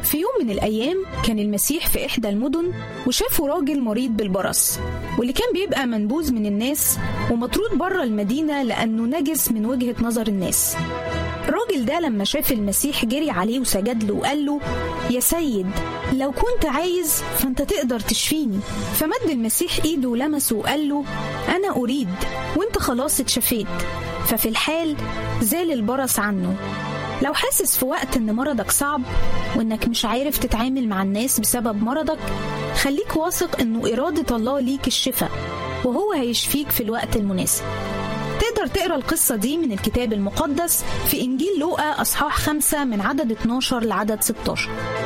في يوم من الأيام كان المسيح في إحدى المدن وشافه راجل مريض بالبرص واللي كان بيبقى منبوذ من الناس ومطرود بره المدينة لأنه نجس من وجهة نظر الناس الراجل ده لما شاف المسيح جري عليه وسجد له وقال له يا سيد لو كنت عايز فانت تقدر تشفيني فمد المسيح ايده ولمسه وقال له انا اريد وانت خلاص اتشفيت ففي الحال زال البرص عنه لو حاسس في وقت ان مرضك صعب وانك مش عارف تتعامل مع الناس بسبب مرضك خليك واثق انه اراده الله ليك الشفاء وهو هيشفيك في الوقت المناسب تقدر تقرا القصة دي من الكتاب المقدس في إنجيل لوقا أصحاح خمسة من عدد 12 لعدد 16